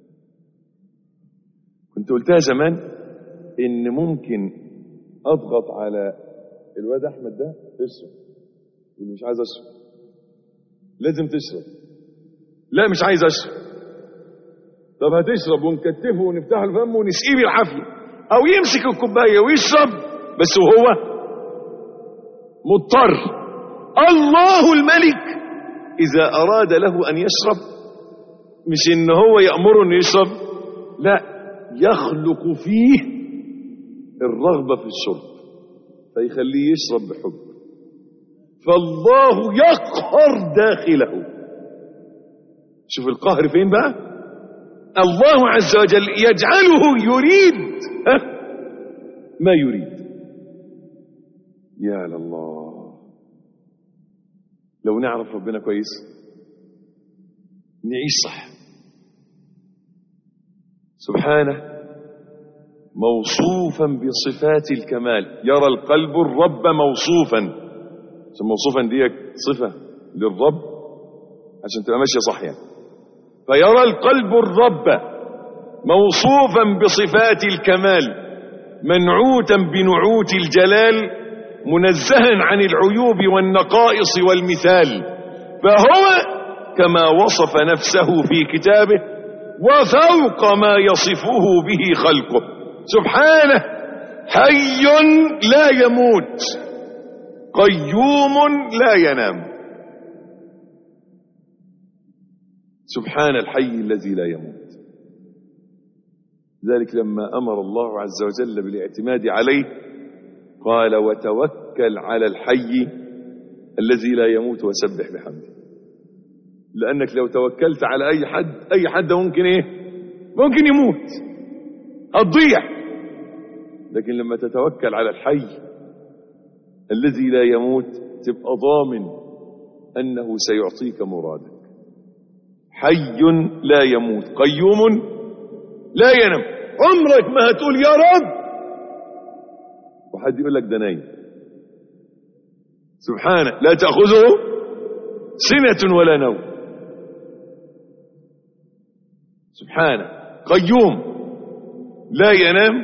كنت قلتها زمان ان ممكن اضغط على الواد احمد ده اشرب يقول مش عايز اشرب لازم تشرب لا مش عايز اشرب طب هتشرب ونكتفه ونفتح له فمه ونسقيه بالعافيه او يمسك الكوبايه ويشرب بس وهو مضطر الله الملك اذا اراد له ان يشرب مش ان هو يامره انه يشرب لا يخلق فيه الرغبه في الشرب فيخليه يشرب بحب فالله يقهر داخله شوف القهر فين بقى الله عز وجل يجعله يريد ها؟ ما يريد يا لله لو نعرف ربنا كويس نعيش صح سبحانه موصوفا بصفات الكمال يرى القلب الرب موصوفا عشان موصوفا دي صفة للرب عشان تبقى ماشية صح يعني فيرى القلب الرب موصوفا بصفات الكمال منعوتا بنعوت الجلال منزها عن العيوب والنقائص والمثال فهو كما وصف نفسه في كتابه وفوق ما يصفه به خلقه سبحانه حي لا يموت قيوم لا ينام سبحان الحي الذي لا يموت ذلك لما أمر الله عز وجل بالاعتماد عليه قال وتوكل على الحي الذي لا يموت وسبح بحمده لأنك لو توكلت على أي حد أي حد ممكن إيه ممكن يموت هتضيع لكن لما تتوكل على الحي الذي لا يموت تبقى ضامن أنه سيعطيك مرادك حي لا يموت قيوم لا ينام عمرك ما هتقول يا رب وحد يقول لك ده نايم سبحانه لا تأخذه سنة ولا نوم سبحانه قيوم لا ينام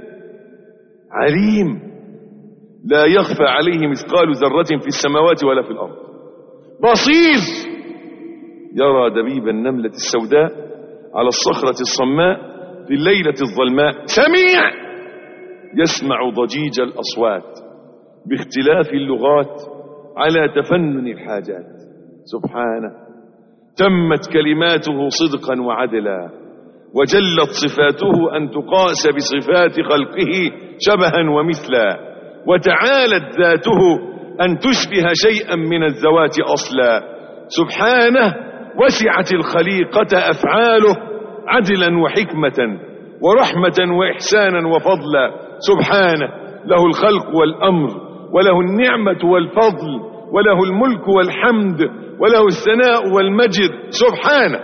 عليم لا يخفى عليه مثقال ذرة في السماوات ولا في الأرض بصير يرى دبيب النملة السوداء على الصخرة الصماء في الليلة الظلماء سميع يسمع ضجيج الأصوات باختلاف اللغات على تفنن الحاجات سبحانه تمت كلماته صدقا وعدلا وجلت صفاته أن تقاس بصفات خلقه شبها ومثلا وتعالت ذاته أن تشبه شيئا من الذوات أصلا سبحانه وسعت الخليقة أفعاله عدلا وحكمة ورحمة وإحسانا وفضلا سبحانه له الخلق والأمر وله النعمة والفضل وله الملك والحمد وله الثناء والمجد سبحانه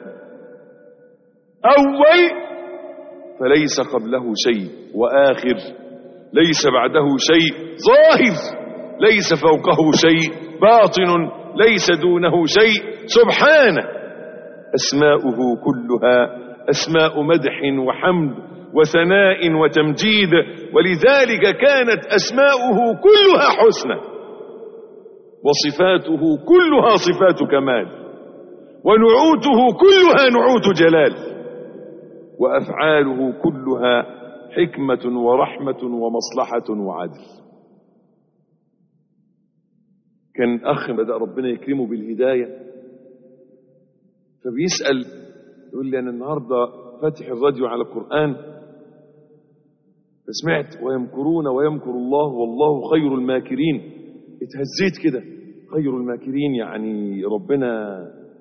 أول فليس قبله شيء وآخر ليس بعده شيء ظاهر ليس فوقه شيء باطن ليس دونه شيء سبحانه أسماؤه كلها أسماء مدح وحمد وثناء وتمجيد ولذلك كانت أسماؤه كلها حسنى وصفاته كلها صفات كمال ونعوته كلها نعوت جلال وأفعاله كلها حكمة ورحمة ومصلحة وعدل كان أخ بدأ ربنا يكرمه بالهداية فبيسأل يقول لي أنا النهاردة فاتح الراديو على القرآن فسمعت ويمكرون ويمكر الله والله خير الماكرين اتهزيت كده خير الماكرين يعني ربنا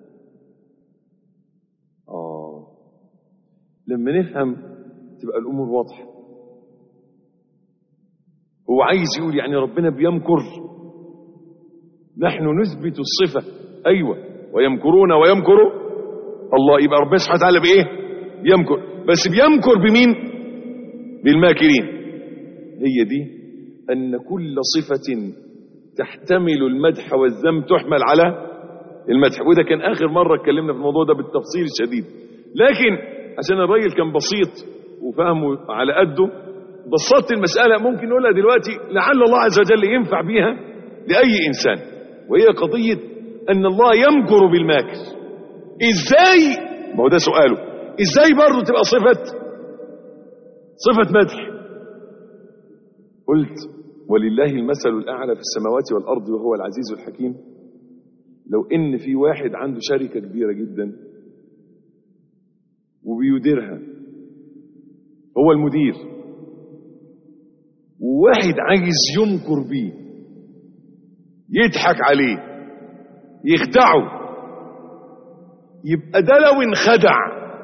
آه لما نفهم تبقى الأمور واضحة هو عايز يقول يعني ربنا بيمكر نحن نثبت الصفة أيوة ويمكرون ويمكر الله يبقى ربنا سبحانه وتعالى بإيه بيمكر بس بيمكر بمين بالماكرين هي دي أن كل صفة تحتمل المدح والذم تحمل على المدح وده كان آخر مرة اتكلمنا في الموضوع ده بالتفصيل الشديد لكن عشان الراجل كان بسيط وفهمه على قده بسطت المسألة ممكن نقولها دلوقتي لعل الله عز وجل ينفع بيها لأي إنسان وهي قضية أن الله يمكر بالماكر إزاي ما هو ده سؤاله إزاي برضه تبقى صفة صفة مدح قلت ولله المثل الأعلى في السماوات والأرض وهو العزيز الحكيم لو إن في واحد عنده شركة كبيرة جدا وبيديرها هو المدير وواحد عايز يمكر بيه يضحك عليه يخدعه يبقى ده لو انخدع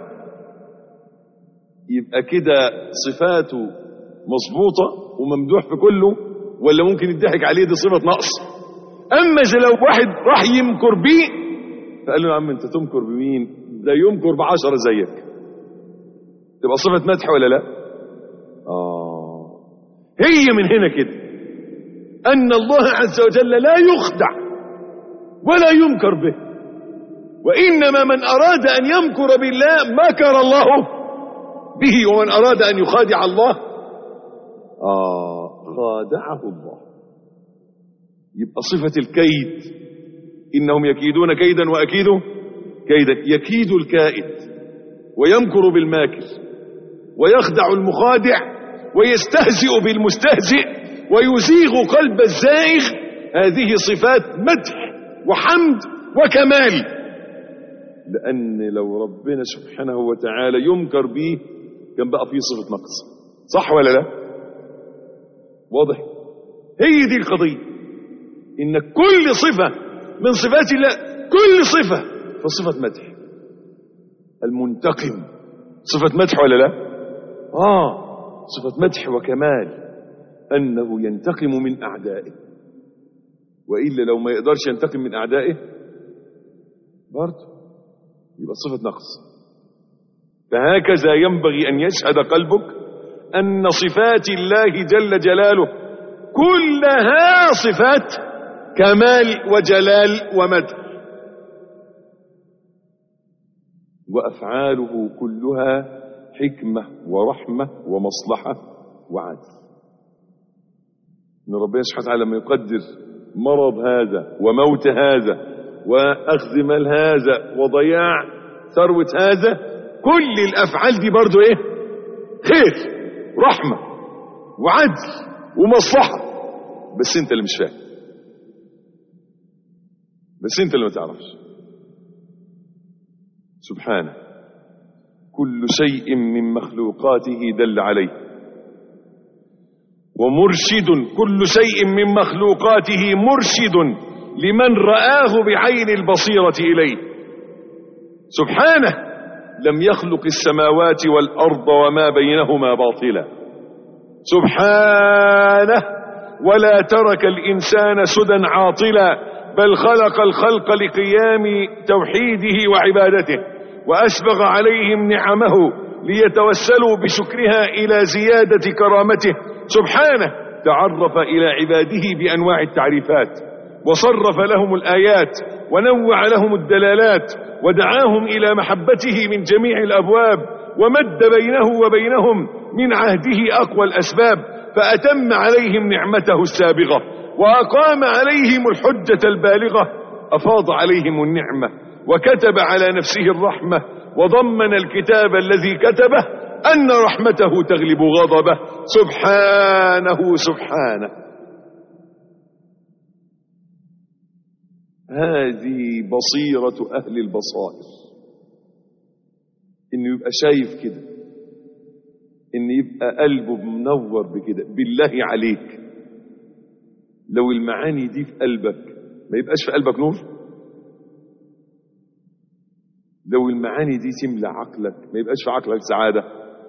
يبقى كده صفاته مظبوطة وممدوح في كله ولا ممكن يضحك عليه دي صفة نقص أما إذا لو واحد راح يمكر بيه فقال له يا عم أنت تمكر بمين ده يمكر بعشرة زيك تبقى صفة مدح ولا لا آه هي من هنا كده أن الله عز وجل لا يخدع ولا يمكر به وإنما من أراد أن يمكر بالله مكر الله به ومن أراد أن يخادع الله آه خادعه الله يبقى صفة الكيد إنهم يكيدون كيدا وأكيد كيدا يكيد الكائد ويمكر بالماكر ويخدع المخادع ويستهزئ بالمستهزئ ويزيغ قلب الزائغ هذه صفات مدح وحمد وكمال لأن لو ربنا سبحانه وتعالى ينكر به كان بقى فيه صفة نقص صح ولا لا واضح هي دي القضية إن كل صفة من صفات الله كل صفة فصفة مدح المنتقم صفة مدح ولا لا آه صفة مدح وكمال أنه ينتقم من أعدائه وإلا لو ما يقدرش ينتقم من أعدائه برضه يبقى صفة نقص فهكذا ينبغي أن يشهد قلبك أن صفات الله جل جلاله كلها صفات كمال وجلال ومدح وأفعاله كلها حكمة ورحمة ومصلحة وعدل إن ربنا سبحانه وتعالى لما يقدر مرض هذا وموت هذا وأخذ مال هذا وضياع ثروة هذا كل الأفعال دي برضو إيه خير رحمة وعدل ومصلحة بس أنت اللي مش فاهم بس أنت اللي ما تعرفش سبحانه كل شيء من مخلوقاته دل عليه ومرشد كل شيء من مخلوقاته مرشد لمن رآه بعين البصيرة إليه سبحانه لم يخلق السماوات والأرض وما بينهما باطلا سبحانه ولا ترك الإنسان سدى عاطلا بل خلق الخلق لقيام توحيده وعبادته وأسبغ عليهم نعمه ليتوسلوا بشكرها إلى زيادة كرامته سبحانه تعرف إلى عباده بأنواع التعريفات وصرف لهم الآيات ونوع لهم الدلالات ودعاهم إلى محبته من جميع الأبواب ومد بينه وبينهم من عهده أقوى الأسباب فأتم عليهم نعمته السابغة وأقام عليهم الحجة البالغة أفاض عليهم النعمة وكتب على نفسه الرحمة وضمن الكتاب الذي كتبه أن رحمته تغلب غضبه سبحانه سبحانه هذه بصيرة أهل البصائر إنه يبقى شايف كده إن يبقى قلبه منور بكده بالله عليك لو المعاني دي في قلبك ما يبقاش في قلبك نور لو المعاني دي تملى عقلك ما يبقاش في عقلك سعادة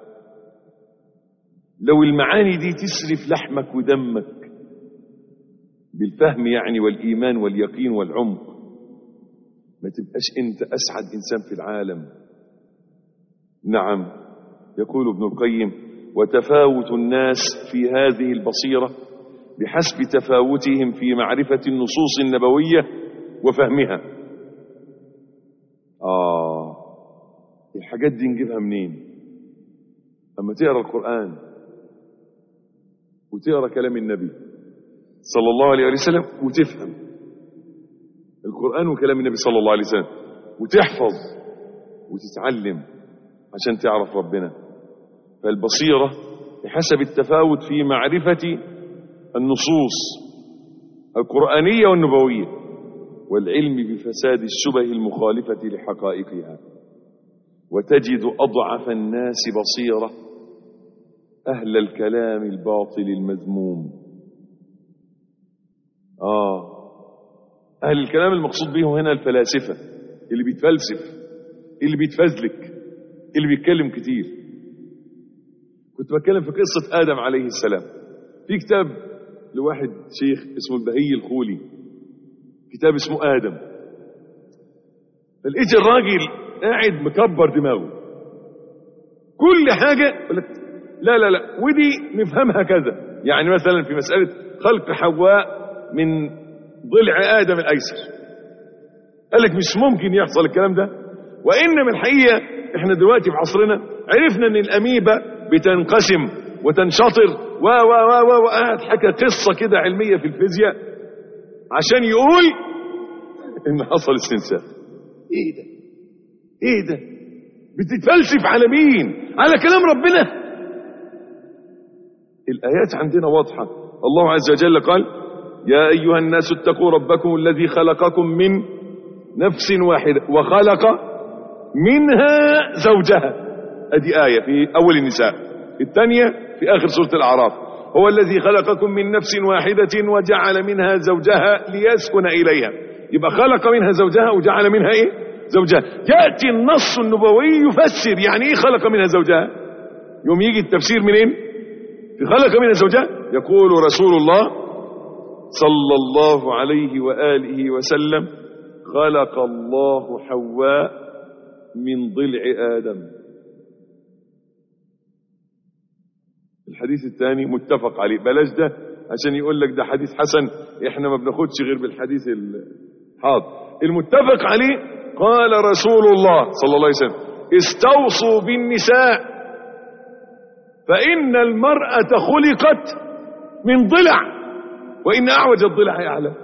لو المعاني دي تسرف لحمك ودمك بالفهم يعني والإيمان واليقين والعمق ما تبقاش أنت أسعد إنسان في العالم نعم يقول ابن القيم وتفاوت الناس في هذه البصيرة بحسب تفاوتهم في معرفة النصوص النبوية وفهمها آه الحاجات دي نجيبها منين أما تقرأ القرآن وتقرأ كلام النبي صلى الله عليه وسلم وتفهم القرآن وكلام النبي صلى الله عليه وسلم وتحفظ وتتعلم عشان تعرف ربنا فالبصيرة بحسب التفاوت في معرفة النصوص القرآنية والنبوية والعلم بفساد الشبه المخالفة لحقائقها وتجد أضعف الناس بصيرة أهل الكلام الباطل المذموم آه أهل الكلام المقصود بهم هنا الفلاسفة اللي بيتفلسف اللي بيتفزلك اللي بيتكلم كتير كنت بتكلم في قصة آدم عليه السلام في كتاب لواحد شيخ اسمه البهي الخولي كتاب اسمه آدم فلقيت الراجل قاعد مكبر دماغه كل حاجة يقول لك لا لا لا ودي نفهمها كذا يعني مثلا في مسألة خلق حواء من ضلع آدم الأيسر قال لك مش ممكن يحصل الكلام ده وإنما الحقيقة احنا دلوقتي في عصرنا عرفنا ان الأميبا بتنقسم وتنشطر و و و و وقعد حكى قصة كده علمية في الفيزياء عشان يقول ان حصل استنساخ ايه ده ايه ده بتتفلسف على مين على كلام ربنا الآيات عندنا واضحة الله عز وجل قال يا أيها الناس اتقوا ربكم الذي خلقكم من نفس واحدة وخلق منها زوجها ادي آية في أول النساء الثانية في آخر سورة الأعراف هو الذي خلقكم من نفس واحدة وجعل منها زوجها ليسكن إليها يبقى خلق منها زوجها وجعل منها إيه زوجها يأتي النص النبوي يفسر يعني إيه خلق منها زوجها يوم يجي التفسير منين في خلق منها زوجها يقول رسول الله صلى الله عليه وآله وسلم خلق الله حواء من ضلع آدم الحديث الثاني متفق عليه بلاش ده عشان يقول لك ده حديث حسن احنا ما بناخدش غير بالحديث الحاضر المتفق عليه قال رسول الله صلى الله عليه وسلم استوصوا بالنساء فإن المرأة خلقت من ضلع وإن أعوج الضلع يعلم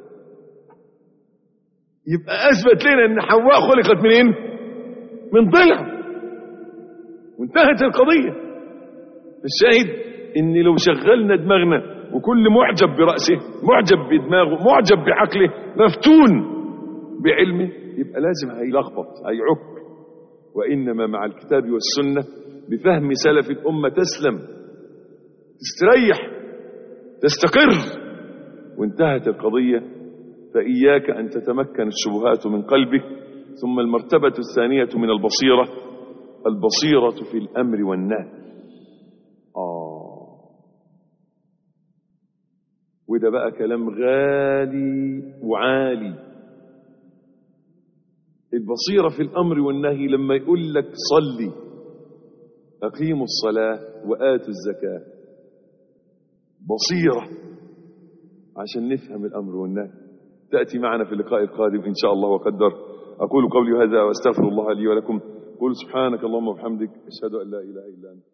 يبقى أثبت لنا أن حواء خلقت منين من ضلع وانتهت القضية الشاهد ان لو شغلنا دماغنا وكل معجب برأسه معجب بدماغه معجب بعقله مفتون بعلمه يبقى لازم هيلخبط هيعك وإنما مع الكتاب والسنة بفهم سلف الأمة تسلم تستريح تستقر وانتهت القضية فإياك أن تتمكن الشبهات من قلبك ثم المرتبة الثانية من البصيرة البصيرة في الأمر والنهي آه وده بقى كلام غالي وعالي البصيرة في الأمر والنهي لما يقول لك صلي أقيموا الصلاة وآتوا الزكاة بصيرة عشان نفهم الأمر والنهي تأتي معنا في اللقاء القادم إن شاء الله وقدر أقول قولي هذا وأستغفر الله لي ولكم قل سبحانك اللهم وبحمدك أشهد أن لا إله إلا أنت